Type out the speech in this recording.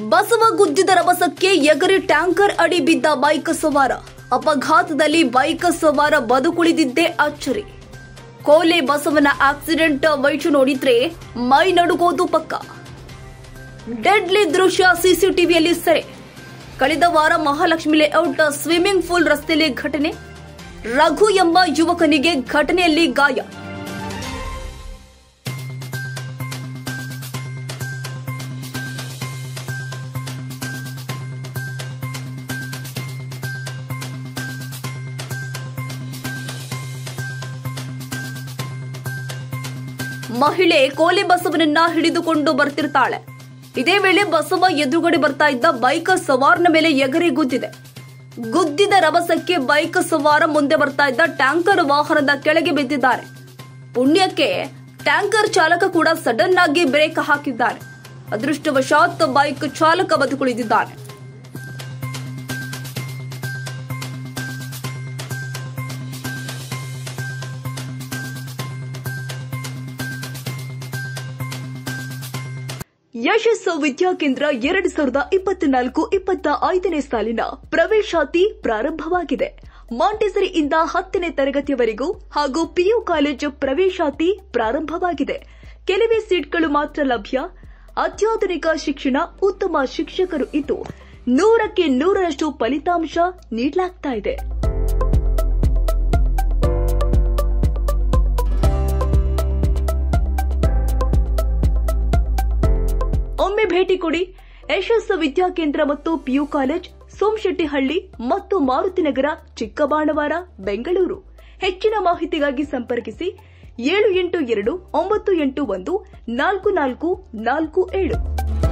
ಬಸವ ಗುದ್ದಿದ ರಭಸಕ್ಕೆ ಎಗರಿ ಟ್ಯಾಂಕರ್ ಅಡಿ ಬಿದ್ದ ಬೈಕ್ ಸವಾರ ಅಪಘಾತದಲ್ಲಿ ಬೈಕ್ ಸವಾರ ಬದುಕುಳಿದಿದ್ದೇ ಅಚ್ಚರಿ ಕೋಲೆ ಬಸವನ ಆಕ್ಸಿಡೆಂಟ್ ವೈಚು ನೋಡಿದ್ರೆ ಮೈ ನಡುಗೋದು ಪಕ್ಕ ಡೆಡ್ಲಿ ದೃಶ್ಯ ಸಿಸಿಟಿವಿಯಲ್ಲಿ ಸೆರೆ ಕಳೆದ ವಾರ ಮಹಾಲಕ್ಷ್ಮಿ ಲೇಔಟ್ ಸ್ವಿಮ್ಮಿಂಗ್ ಪೂಲ್ ರಸ್ತೆಯಲ್ಲಿ ಘಟನೆ ರಘು ಎಂಬ ಯುವಕನಿಗೆ ಘಟನೆಯಲ್ಲಿ ಗಾಯ ಮಹಿಳೆ ಕೋಲೆ ಬಸವನನ್ನ ಹಿಡಿದುಕೊಂಡು ಬರ್ತಿರ್ತಾಳೆ ಇದೇ ವೇಳೆ ಬಸವ ಎದುರುಗಡೆ ಬರ್ತಾ ಇದ್ದ ಬೈಕ್ ಸವಾರನ ಮೇಲೆ ಎಗರಿ ಗುದ್ದಿದೆ ಗುದ್ದಿದ ರಭಸಕ್ಕೆ ಬೈಕ್ ಸವಾರ ಮುಂದೆ ಬರ್ತಾ ಇದ್ದ ಟ್ಯಾಂಕರ್ ವಾಹನದ ಕೆಳಗೆ ಬಿದ್ದಿದ್ದಾರೆ ಪುಣ್ಯಕ್ಕೆ ಟ್ಯಾಂಕರ್ ಚಾಲಕ ಕೂಡ ಸಡನ್ ಆಗಿ ಬ್ರೇಕ್ ಹಾಕಿದ್ದಾರೆ ಅದೃಷ್ಟವಶಾತ್ ಬೈಕ್ ಚಾಲಕ ಬದುಕುಳಿದಿದ್ದಾನೆ ಯಶಸ್ಸು ವಿದ್ಯಾಕೇಂದ್ರ ಎರಡು ಸಾವಿರದ ಇಪ್ಪತ್ನಾಲ್ಕು ಇಪ್ಪತ್ತ ಐದನೇ ಸಾಲಿನ ಪ್ರವೇಶಾತಿ ಪ್ರಾರಂಭವಾಗಿದೆ ಮಾಂಟೆಸರಿಯಿಂದ ಹತ್ತನೇ ತರಗತಿಯವರೆಗೂ ಹಾಗೂ ಪಿಯು ಕಾಲೇಜು ಪ್ರವೇಶಾತಿ ಪ್ರಾರಂಭವಾಗಿದೆ ಕೆಲವೇ ಸೀಟ್ಗಳು ಮಾತ್ರ ಲಭ್ಯ ಅತ್ಯಾಧುನಿಕ ಶಿಕ್ಷಣ ಉತ್ತಮ ಶಿಕ್ಷಕರು ಇದ್ದು ನೂರಕ್ಕೆ ನೂರರಷ್ಟು ಫಲಿತಾಂಶ ನೀಡಲಾಗ್ತಾ ಇದೆ ಒಮ್ಮೆ ಭೇಟಿ ಕೊಡಿ ಯಶಸ್ಸು ವಿದ್ಯಾಕೇಂದ್ರ ಮತ್ತು ಪಿಯು ಕಾಲೇಜ್ ಸೋಮಶೆಟ್ಟಿಹಳ್ಳಿ ಮತ್ತು ಮಾರುತಿನಗರ ಚಿಕ್ಕಬಾಣವಾರ ಬೆಂಗಳೂರು ಹೆಚ್ಚಿನ ಮಾಹಿತಿಗಾಗಿ ಸಂಪರ್ಕಿಸಿ ಏಳು ಎಂಟು ಎರಡು ಒಂಬತ್ತು ಎಂಟು ಒಂದು ನಾಲ್ಕು ನಾಲ್ಕು ನಾಲ್ಕು ಏಳು